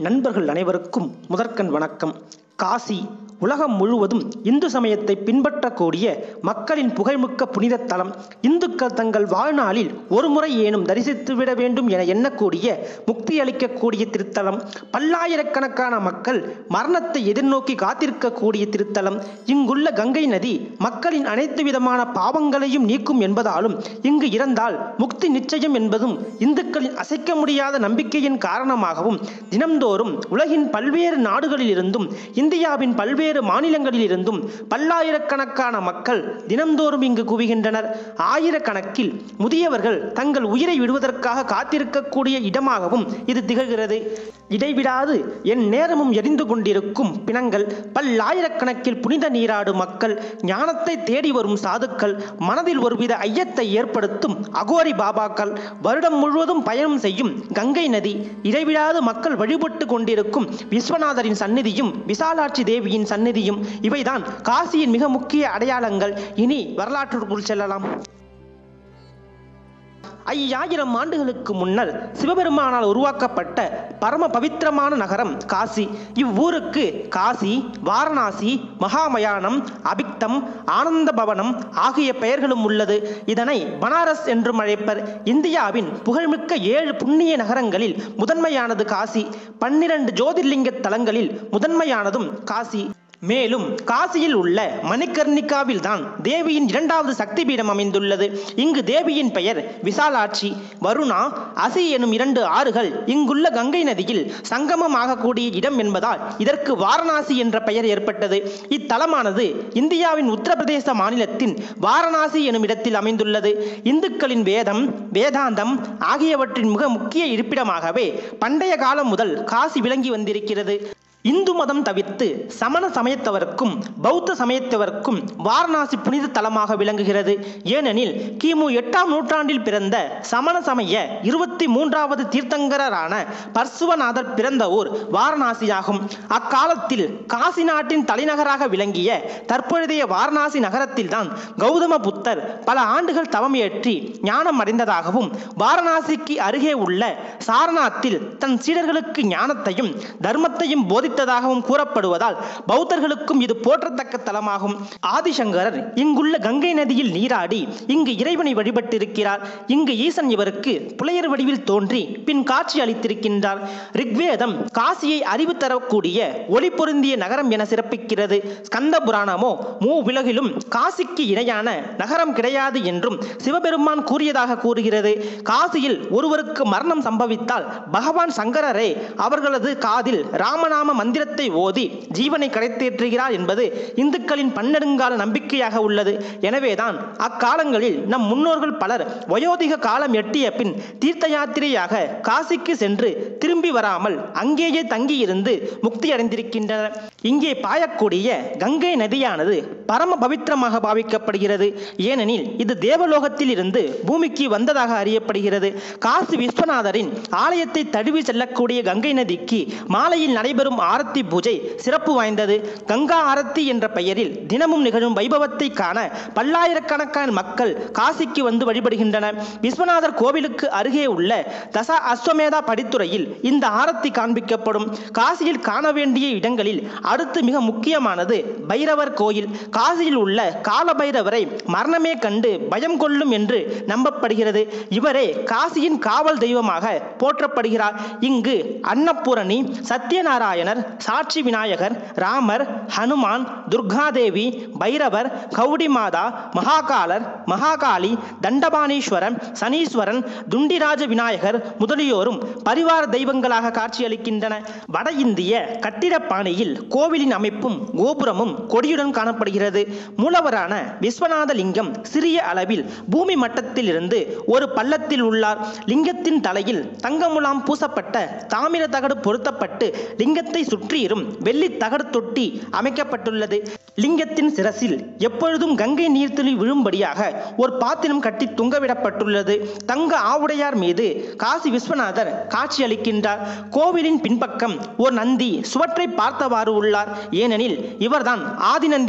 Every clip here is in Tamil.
நண்பர்கள் அனைவருக்கும் முதற்கண் வணக்கம் காசி உலகம் முழுவதும் இந்து சமயத்தை பின்பற்றக்கூடிய மக்களின் புகழ்மிக்க புனித தலம் இந்துக்கள் தங்கள் வாழ்நாளில் ஒருமுறை ஏனும் தரிசித்துவிட வேண்டும் என எண்ணக்கூடிய முக்தி அளிக்கக்கூடிய திருத்தலம் பல்லாயிரக்கணக்கான மக்கள் மரணத்தை எதிர்நோக்கி காத்திருக்கக்கூடிய திருத்தலம் இங்குள்ள கங்கை நதி மக்களின் அனைத்து விதமான பாவங்களையும் நீக்கும் என்பதாலும் இங்கு இறந்தால் முக்தி நிச்சயம் என்பதும் இந்துக்களின் அசைக்க முடியாத நம்பிக்கையின் காரணமாகவும் தினம்தோறும் உலகின் பல்வேறு நாடுகளிலிருந்தும் இந்தியாவின் பல்வேறு மாநிலங்களிலிருந்தும் பல்லாயிரக்கணக்கான மக்கள் தினம்தோறும் இங்கு குவிகின்றனர் ஆயிரக்கணக்கில் முதியவர்கள் தங்கள் உயிரை விடுவதற்காக காத்திருக்கக்கூடிய இடமாகவும் இது திகழ்கிறது இடைவிடாது என் நேரமும் எரிந்து கொண்டிருக்கும் பிணங்கள் பல்லாயிரக்கணக்கில் புனித நீராடு மக்கள் ஞானத்தை தேடி வரும் சாதுக்கள் மனதில் ஒருவித ஐயத்தை ஏற்படுத்தும் அகோரி பாபாக்கள் வருடம் முழுவதும் பயணம் செய்யும் கங்கை நதி இடைவிடாது மக்கள் வழிபட்டு கொண்டிருக்கும் விஸ்வநாதரின் சந்நிதியும் விசாலாட்சி தேவியின் சந்நிதியும் இவைதான் காசியின் மிக முக்கிய அடையாளங்கள் இனி வரலாற்றுக்குள் செல்லலாம் ஐயாயிரம் ஆண்டுகளுக்கு முன்னர் சிவபெருமானால் உருவாக்கப்பட்ட பரம பவித்திரமான நகரம் காசி இவ்வூருக்கு காசி வாரணாசி மகாமயானம் அபிக்தம் ஆனந்த பவனம் ஆகிய பெயர்களும் உள்ளது இதனை பனாரஸ் என்றும் அழைப்பர் இந்தியாவின் புகழ்மிக்க ஏழு புண்ணிய நகரங்களில் முதன்மையானது காசி பன்னிரண்டு ஜோதிர்லிங்க தலங்களில் முதன்மையானதும் காசி மேலும் காசியில் உள்ள மணிகர்ணிகாவில் தான் தேவியின் இரண்டாவது சக்தி பீடம் அமைந்துள்ளது இங்கு தேவியின் பெயர் விசாலாட்சி வருணா அசி எனும் இரண்டு ஆறுகள் இங்குள்ள கங்கை நதியில் சங்கமமாகக்கூடிய இடம் என்பதால் இதற்கு வாரணாசி என்ற பெயர் ஏற்பட்டது இத்தலமானது இந்தியாவின் உத்தரப்பிரதேச மாநிலத்தின் வாரணாசி எனும் இடத்தில் அமைந்துள்ளது இந்துக்களின் வேதம் வேதாந்தம் ஆகியவற்றின் மிக முக்கிய இருப்பிடமாகவே பண்டைய காலம் முதல் காசி விளங்கி வந்திருக்கிறது இந்து மதம் தவிர்த்து சமண சமயத்தவருக்கும் பௌத்த சமயத்தவருக்கும் வாரணாசி புனித தலமாக விளங்குகிறது ஏனெனில் கிமு எட்டாம் நூற்றாண்டில் பிறந்த சமண சமய இருபத்தி மூன்றாவது தீர்த்தங்கரரான பர்சுவநாதர் பிறந்த ஊர் வாரணாசியாகும் அக்காலத்தில் காசி நாட்டின் தலைநகராக விளங்கிய தற்பொழுதைய வாரணாசி நகரத்தில்தான் கௌதம புத்தர் பல ஆண்டுகள் தவமியற்றி ஞானம் அடைந்ததாகவும் வாரணாசிக்கு அருகே உள்ள சாரநாத்தில் தன் சீடர்களுக்கு ஞானத்தையும் தர்மத்தையும் போதி போதித்ததாகவும் கூறப்படுவதால் பௌத்தர்களுக்கும் இது போற்றத்தக்க தலமாகும் ஆதிசங்கரர் இங்குள்ள கங்கை நதியில் நீராடி இங்கு இறைவனை வழிபட்டிருக்கிறார் இங்கு ஈசன் இவருக்கு புலையர் வடிவில் தோன்றி பின் காட்சி அளித்திருக்கின்றார் ரிக்வேதம் காசியை அறிவு தரக்கூடிய ஒளி பொருந்திய நகரம் என சிறப்பிக்கிறது ஸ்கந்த புராணமோ மூ உலகிலும் காசிக்கு இணையான நகரம் கிடையாது என்றும் சிவபெருமான் கூறியதாக கூறுகிறது காசியில் ஒருவருக்கு மரணம் சம்பவித்தால் பகவான் சங்கரரே அவர்களது காதில் ராமநாம மந்திரத்தை ஓதி ஜீவனை கடைத்தேற்றுகிறார் என்பது இந்துக்களின் பன்னெடுங்கால நம்பிக்கையாக உள்ளது எனவேதான் அக்காலங்களில் நம் முன்னோர்கள் பலர் வயோதிக காலம் எட்டிய பின் தீர்த்த யாத்திரையாக காசிக்கு சென்று திரும்பி வராமல் அங்கேயே தங்கியிருந்து முக்தி அடைந்திருக்கின்றனர் இங்கே பாயக்கூடிய கங்கை நதியானது பரம பவித்திரமாக பாவிக்கப்படுகிறது ஏனெனில் இது தேவலோகத்தில் இருந்து பூமிக்கு வந்ததாக அறியப்படுகிறது காசி விஸ்வநாதரின் ஆலயத்தை தழுவி செல்லக்கூடிய கங்கை நதிக்கு மாலையில் நடைபெறும் ஆரத்தி பூஜை சிறப்பு வாய்ந்தது கங்கா ஆரத்தி என்ற பெயரில் தினமும் நிகழும் வைபவத்தை காண பல்லாயிரக்கணக்கான மக்கள் காசிக்கு வந்து வழிபடுகின்றனர் விஸ்வநாதர் கோவிலுக்கு அருகே உள்ள தசா அஸ்வமேதா படித்துறையில் இந்த ஆரத்தி காண்பிக்கப்படும் காசியில் காண வேண்டிய இடங்களில் அடுத்து மிக முக்கியமானது பைரவர் கோயில் காசியில் உள்ள கால பைரவரை மரணமே கண்டு பயம் கொள்ளும் என்று நம்பப்படுகிறது இவரே காசியின் காவல் தெய்வமாக போற்றப்படுகிறார் இங்கு அன்னபூரணி சத்யநாராயணர் சாட்சி விநாயகர் ராமர் ஹனுமான் துர்காதேவி பைரவர் கௌடி மாதா மகாகாலர் மகாகாளி தண்டபாணீஸ்வரன் சனீஸ்வரன் துண்டிராஜ விநாயகர் முதலியோரும் பரிவார தெய்வங்களாக காட்சியளிக்கின்றன வட இந்திய கட்டிடப்பாணியில் கோவிலின் அமைப்பும் கோபுரமும் கொடியுடன் காணப்படுகிறது மூலவரான விஸ்வநாத லிங்கம் சிறிய அளவில் பூமி மட்டத்தில் இருந்து ஒரு பள்ளத்தில் உள்ளார் லிங்கத்தின் தலையில் தங்கமுலாம் பூசப்பட்ட தாமிர தகடு பொருத்தப்பட்டு லிங்கத்தை சுற்றியிரும் வெள்ளி தகடு தொட்டி அமைக்கப்பட்டுள்ளது லிங்கத்தின் சிரசில் எப்பொழுதும் கங்கை நீர்த்துளி விழும்படியாக ஒரு பாத்திரம் கட்டி தொங்கவிடப்பட்டுள்ளது தங்க ஆவுடையார் மீது காசி விஸ்வநாதர் காட்சியளிக்கின்றார் கோவிலின் பின்பக்கம் ஒரு நந்தி சுவற்றை பார்த்தவாறு உள்ளார் ஏனெனில் இவர்தான் ஆதி நந்தியாக காண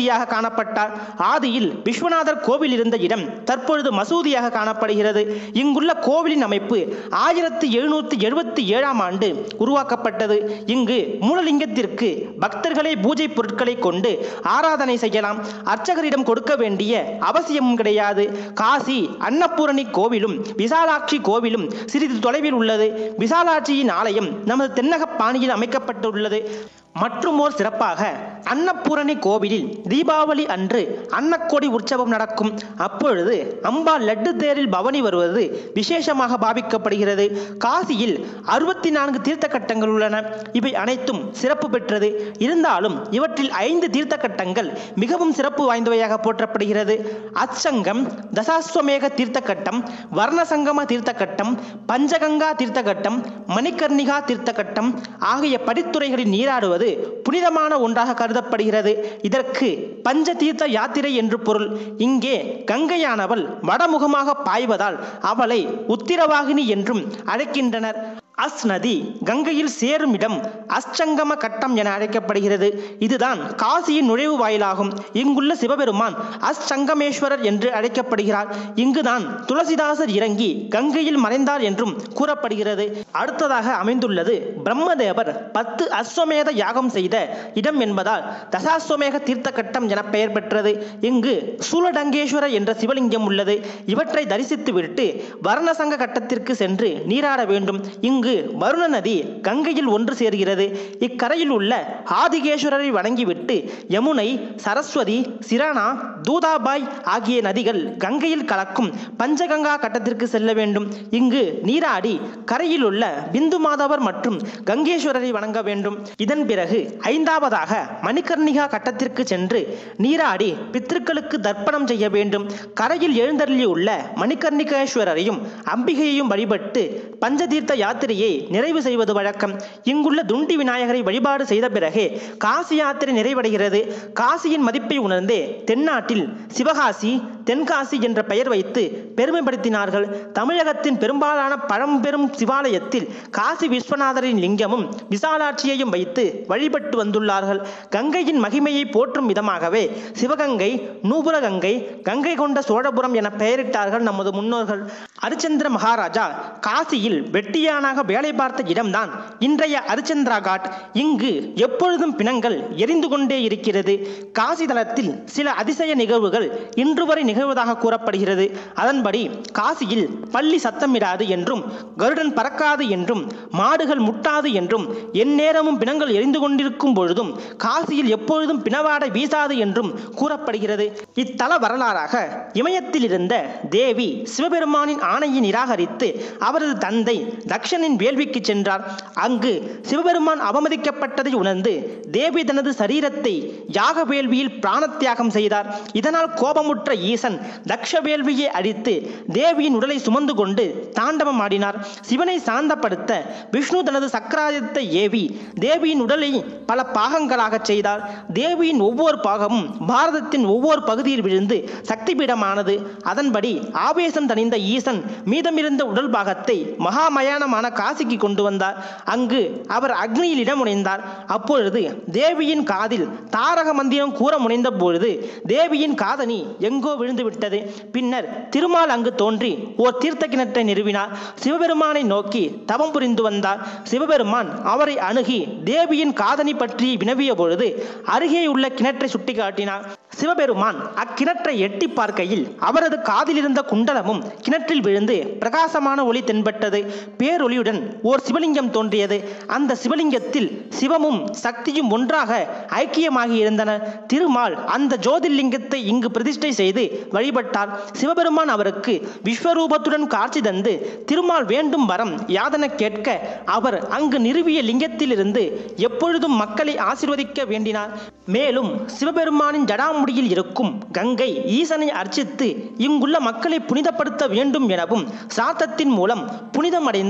காணப்பட்டார் ஆதியில் விஸ்வநாதர் கோவில் இருந்த இடம் தற்பொழுது மசூதியாக காணப்படுகிறது இங்குள்ள கோவிலின் அமைப்பு ஆயிரத்தி எழுநூத்தி எழுபத்தி ஏழாம் ஆண்டு உருவாக்கப்பட்டது இங்கு மூலலிங்கத்திற்கு பக்தர்களே பூஜை பொருட்களை கொண்டு ஆராதனை செய்யலாம் அர்ச்சகரிடம் கொடுக்க வேண்டிய அவசியமும் கிடையாது காசி அன்னபூரணி கோவிலும் விசாலாட்சி கோவிலும் சிறிது தொலைவில் உள்ளது விசாலாட்சியின் ஆலயம் நமது தென்னக பாணியில் அமைக்கப்பட்டுள்ளது மற்றும் ஓர் சிறப்பாக அன்னபூரணி கோவிலில் தீபாவளி அன்று அன்னக்கொடி உற்சவம் நடக்கும் அப்பொழுது அம்பாள் லட்டு தேரில் பவனி வருவது விசேஷமாக பாவிக்கப்படுகிறது காசியில் அறுபத்தி நான்கு தீர்த்த கட்டங்கள் உள்ளன இவை அனைத்தும் சிறப்பு பெற்றது இருந்தாலும் இவற்றில் ஐந்து தீர்த்த கட்டங்கள் மிகவும் சிறப்பு வாய்ந்தவையாக போற்றப்படுகிறது அச்சங்கம் தசாஸ்வமேக தீர்த்த கட்டம் வர்ணசங்கம தீர்த்த கட்டம் பஞ்சகங்கா தீர்த்த கட்டம் மணிகர்ணிகா தீர்த்த கட்டம் ஆகிய படித்துறைகளில் நீராடுவது புனிதமான ஒன்றாக கருதப்படுகிறது இதற்கு பஞ்ச தீர்த்த யாத்திரை என்று பொருள் இங்கே கங்கையானவள் வடமுகமாக பாய்வதால் அவளை உத்திரவாகினி என்றும் அழைக்கின்றனர் அஸ் நதி கங்கையில் சேரும் இடம் அச்சங்கம கட்டம் என அழைக்கப்படுகிறது இதுதான் காசியின் நுழைவு வாயிலாகும் இங்குள்ள சிவபெருமான் அச்சங்கமேஸ்வரர் என்று அழைக்கப்படுகிறார் இங்குதான் துளசிதாசர் இறங்கி கங்கையில் மறைந்தார் என்றும் கூறப்படுகிறது அடுத்ததாக அமைந்துள்ளது பிரம்மதேவர் பத்து அஸ்வமேத யாகம் செய்த இடம் என்பதால் தசாஸ்வமேக தீர்த்த கட்டம் என பெயர் பெற்றது இங்கு சூலடங்கேஸ்வரர் என்ற சிவலிங்கம் உள்ளது இவற்றை தரிசித்துவிட்டு வர்ணசங்க கட்டத்திற்கு சென்று நீராட வேண்டும் இங்கு வருண நதி கங்கையில் ஒன்று சேர்கிறது இக்கரையில் உள்ள ஆதிகேஸ்வரரை வணங்கிவிட்டு யமுனை சரஸ்வதி சிரானா தூதாபாய் ஆகிய நதிகள் கங்கையில் கலக்கும் பஞ்சகங்கா கட்டத்திற்கு செல்ல வேண்டும் இங்கு நீராடி கரையில் உள்ள பிந்து மாதவர் மற்றும் கங்கேஸ்வரரை வணங்க வேண்டும் இதன் பிறகு ஐந்தாவதாக மணிகர்ணிகா கட்டத்திற்கு சென்று நீராடி பித்திருக்களுக்கு தர்ப்பணம் செய்ய வேண்டும் கரையில் எழுந்தருளியுள்ள மணிகர்ணிகேஸ்வரரையும் அம்பிகையையும் வழிபட்டு பஞ்சதீர்த்த யாத்திரையை நிறைவு செய்வது வழக்கம் இங்குள்ள துண்டி விநாயகரை வழிபாடு செய்த பிறகே காசி யாத்திரை நிறைவடைகிறது காசியின் மதிப்பை உணர்ந்தே தென்னாட்டில் சிவகாசி தென்காசி என்ற பெயர் வைத்து பெருமைப்படுத்தினார்கள் தமிழகத்தின் பெரும்பாலான பழம்பெரும் சிவாலயத்தில் காசி விஸ்வநாதரின் லிங்கமும் விசாலாட்சியையும் வைத்து வழிபட்டு வந்துள்ளார்கள் கங்கையின் மகிமையை போற்றும் விதமாகவே சிவகங்கை நூபுரகங்கை கங்கை கொண்ட சோழபுரம் என பெயரிட்டார்கள் நமது முன்னோர்கள் அரிச்சந்திர மகாராஜா காசியில் வெட்டியானாக வேலை பார்த்த இடம்தான் இன்றைய அரிச்சந்திரா காட் இங்கு எப்பொழுதும் பிணங்கள் எரிந்து கொண்டே இருக்கிறது காசி தலத்தில் சில அதிசய நிகழ்வுகள் இன்று வரை நிகழ்வதாக கூறப்படுகிறது அதன்படி காசியில் பள்ளி சத்தமிடாது என்றும் கருடன் பறக்காது என்றும் மாடுகள் முட்டாது என்றும் எந்நேரமும் பிணங்கள் எரிந்து கொண்டிருக்கும் பொழுதும் காசியில் எப்பொழுதும் பிணவாடை வீசாது என்றும் கூறப்படுகிறது இத்தல வரலாறாக இமயத்தில் இருந்த தேவி சிவபெருமானின் ஆணையை நிராகரித்து அவரது தந்தை தக்ஷனின் வேள்விக்கு சென்றார் அங்கு சிவபெருமான் அவமதிக்கப்பட்டதை உணர்ந்து தேவி தனது சரீரத்தை யாக வேள்வியில் பிராணத்தியாகம் செய்தார் இதனால் கோபமுற்ற ஈசன் தக்ஷ வேள்வியை அடித்து தேவியின் உடலை சுமந்து கொண்டு தாண்டவம் ஆடினார் சிவனை சாந்தப்படுத்த விஷ்ணு தனது சக்கராயுதத்தை ஏவி தேவியின் உடலை பல பாகங்களாகச் செய்தார் தேவியின் ஒவ்வொரு பாகமும் பாரதத்தின் ஒவ்வொரு பகுதியில் விழுந்து சக்தி பீடமானது அதன்படி ஆவேசம் தணிந்த ஈசன் மீதமிருந்த உடல் பாகத்தை மகாமயானமான காசிக்கு கொண்டு வந்தார் அங்கு அவர் அக்னியில் இடம் முனைந்தார் அப்பொழுது தேவியின் காதில் தாரக மந்திரம் கூற முனைந்த பொழுது தேவியின் காதணி எங்கோ விழுந்து விட்டது பின்னர் திருமால் அங்கு தோன்றி ஓர் தீர்த்த கிணற்றை நிறுவினார் சிவபெருமானை நோக்கி தவம் புரிந்து வந்தார் சிவபெருமான் அவரை அணுகி தேவியின் காதணி பற்றி வினவிய பொழுது அருகே உள்ள கிணற்றை சுட்டிக்காட்டினார் சிவபெருமான் அக்கிணற்றை எட்டி பார்க்கையில் அவரது காதில் இருந்த குண்டலமும் கிணற்றில் விழுந்து பிரகாசமான ஒளி தென்பட்டது பேரொளியுடன் ஓர் சிவலிங்கம் தோன்றியது அந்த சிவலிங்கத்தில் சிவமும் சக்தியும் ஒன்றாக ஐக்கியமாகி இருந்தன திருமால் அந்த ஜோதிர்லிங்கத்தை இங்கு பிரதிஷ்டை செய்து வழிபட்டார் சிவபெருமான் அவருக்கு விஸ்வரூபத்துடன் காட்சி தந்து திருமால் வேண்டும் வரம் யாதன கேட்க அவர் அங்கு நிறுவிய லிங்கத்திலிருந்து எப்பொழுதும் மக்களை ஆசிர்வதிக்க வேண்டினார் மேலும் சிவபெருமானின் ஜடாமுடியில் இருக்கும் கங்கை ஈசனை அர்ச்சித்து இங்குள்ள மக்களை புனிதப்படுத்த வேண்டும் எனவும் சாத்தத்தின் மூலம் புனிதமடைந்து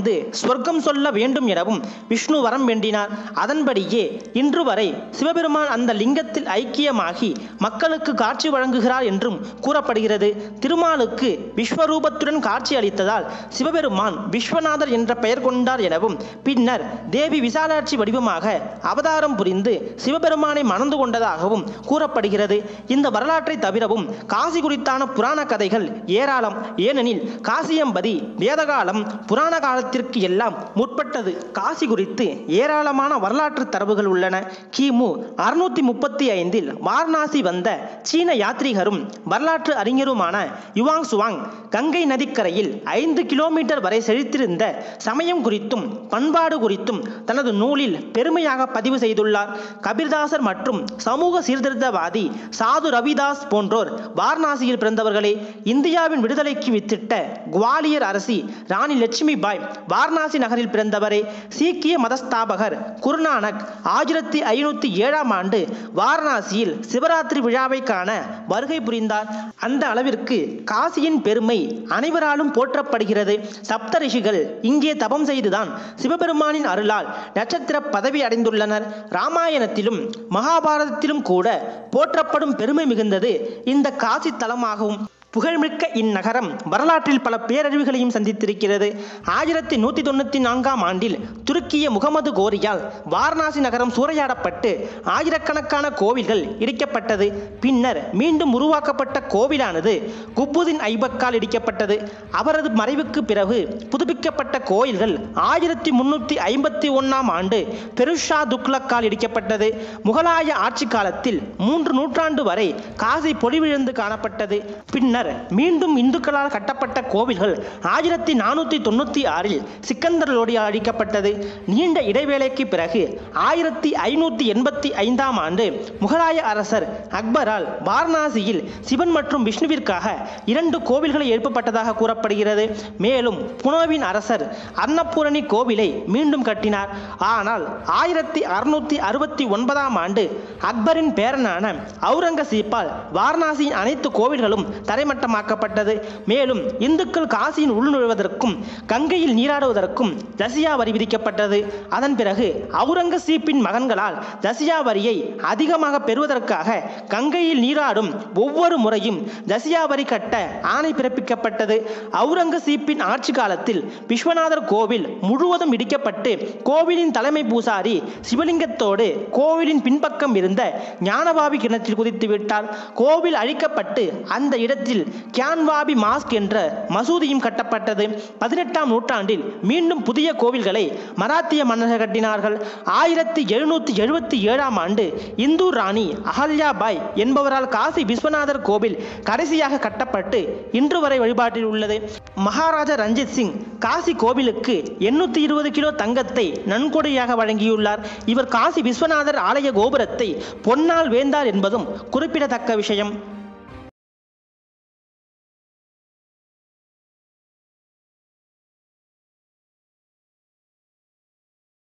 சொர்க்கம் சொல்ல வேண்டும் எனவும் விஷ்ணு வரம் வேண்டினார் அதன்படியே இன்று வரை சிவபெருமான் அந்த லிங்கத்தில் ஐக்கியமாகி மக்களுக்கு காட்சி வழங்குகிறார் என்றும் கூறப்படுகிறது திருமாலுக்கு விஸ்வரூபத்துடன் காட்சி அளித்ததால் சிவபெருமான் விஸ்வநாதர் என்ற பெயர் கொண்டார் எனவும் பின்னர் தேவி விசாலாட்சி வடிவமாக அவதாரம் புரிந்து சிவபெருமானை மணந்து கொண்டதாகவும் கூறப்படுகிறது இந்த வரலாற்றை தவிரவும் காசி குறித்தான புராண கதைகள் ஏராளம் ஏனெனில் காசியம்பதி வேதகாலம் புராண காலத்திற்கு எல்லாம் முற்பட்டது காசி குறித்து ஏராளமான வரலாற்று தரவுகள் உள்ளன கிமு அறுநூத்தி முப்பத்தி ஐந்தில் வாரணாசி வந்த சீன யாத்ரீகரும் வரலாற்று அறிஞருமான யுவாங் சுவாங் கங்கை நதிக்கரையில் ஐந்து கிலோமீட்டர் வரை செழித்திருந்த சமயம் குறித்தும் பண்பாடு குறித்தும் தனது நூலில் பெருமையாக பதிவு செய்துள்ளார் கபீர்தாசர் மற்றும் சமூக சீர்திருத்தவாதி சாது ரவிதாஸ் போன்றோர் வாரணாசியில் பிறந்தவர்களே இந்தியாவின் விடுதலைக்கு வித்திட்ட குவாலியர் அரசி ராணி லட்சுமி பாய் வாரணாசி நகரில் பிறந்தவரே சீக்கிய மதஸ்தாபகர் குருநானக் ஆயிரத்தி ஐநூத்தி ஏழாம் ஆண்டு வாரணாசியில் சிவராத்திரி விழாவை காண வருகை புரிந்தார் அந்த அளவிற்கு காசியின் பெருமை அனைவராலும் போற்றப்படுகிறது சப்த ரிஷிகள் இங்கே தபம் செய்துதான் சிவபெருமானின் அருளால் நட்சத்திர பதவி அடைந்துள்ளனர் ராமாயணத்திலும் மகாபாரதத்திலும் கூட போற்றப்படும் பெருமை மிகுந்தது இந்த காசி தலமாகவும் புகழ்மிக்க இந்நகரம் வரலாற்றில் பல பேரழிவுகளையும் சந்தித்திருக்கிறது ஆயிரத்தி நூற்றி தொண்ணூற்றி நான்காம் ஆண்டில் துருக்கிய முகமது கோரியால் வாரணாசி நகரம் சூறையாடப்பட்டு ஆயிரக்கணக்கான கோவில்கள் இடிக்கப்பட்டது பின்னர் மீண்டும் உருவாக்கப்பட்ட கோவிலானது குப்புதின் ஐபக்கால் இடிக்கப்பட்டது அவரது மறைவுக்கு பிறகு புதுப்பிக்கப்பட்ட கோயில்கள் ஆயிரத்தி முன்னூற்றி ஐம்பத்தி ஒன்றாம் ஆண்டு பெருஷா துக்லக்கால் இடிக்கப்பட்டது முகலாய ஆட்சி காலத்தில் மூன்று நூற்றாண்டு வரை காசி பொழிவிழந்து காணப்பட்டது பின்னர் மீண்டும் இந்துக்களால் கட்டப்பட்ட கோவில்கள் ஆயிரத்தி நானூற்றி தொண்ணூற்றி ஆறில் சிக்கந்தர் லோடியால் அழிக்கப்பட்டது நீண்ட இடைவேளைக்கு பிறகு ஆயிரத்தி ஐநூற்றி எண்பத்தி ஐந்தாம் ஆண்டு முகலாய அரசர் அக்பரால் வாரணாசியில் சிவன் மற்றும் விஷ்ணுவிற்காக இரண்டு கோவில்களை எழுப்பப்பட்டதாக கூறப்படுகிறது மேலும் புனோவின் அரசர் அன்னபூரணி கோவிலை மீண்டும் கட்டினார் ஆனால் ஆயிரத்தி அறுநூத்தி அறுபத்தி ஒன்பதாம் ஆண்டு அக்பரின் பேரனான அவுரங்கசீப்பால் வாரணாசியின் அனைத்து கோவில்களும் தரைமட்டமாக்கப்பட்டது மேலும் இந்துக்கள் காசியின் உள்நுழைவதற்கும் கங்கையில் நீராடுவதற்கும் ஜசியா வரி விதிக்கப்பட்டது அதன் பிறகு அவுரங்கசீப்பின் மகன்களால் ஜசியா வரியை அதிகமாக பெறுவதற்காக கங்கையில் நீராடும் ஒவ்வொரு முறையும் ஜசியா வரி கட்ட ஆணை பிறப்பிக்கப்பட்டது அவுரங்கசீப்பின் ஆட்சி காலத்தில் விஸ்வநாதர் கோவில் முழுவதும் இடிக்கப்பட்டு கோவிலின் தலைமை பூசாரி சிவலிங்கத்தோடு கோவிலின் பின்பக்கம் இருந்த ஞானபாவி கிணற்றில் குதித்து விட்டார் கோவில் அழிக்கப்பட்டு அந்த இடத்தில் கியான்வாபி மாஸ்க் என்ற மசூதியும் கட்டப்பட்டது பதினெட்டாம் நூற்றாண்டில் மீண்டும் புதிய கோவில்களை மராத்திய மன்னர்கள் கட்டினார்கள் ஆயிரத்தி எழுநூத்தி எழுபத்தி ஏழாம் ஆண்டு இந்தூர் ராணி அகல்யா பாய் என்பவரால் காசி விஸ்வநாதர் கோவில் கடைசியாக கட்டப்பட்டு இன்று வரை வழிபாட்டில் உள்ளது மகாராஜா ரஞ்சித் சிங் காசி கோவிலுக்கு எண்ணூத்தி இருபது கிலோ தங்கத்தை நன்கொடையாக வழங்கியுள்ளார் இவர் காசி விஸ்வநாதர் ஆலய கோபுரத்தை பொன்னால் வேந்தார் என்பதும் குறிப்பிடத்தக்க விஷயம்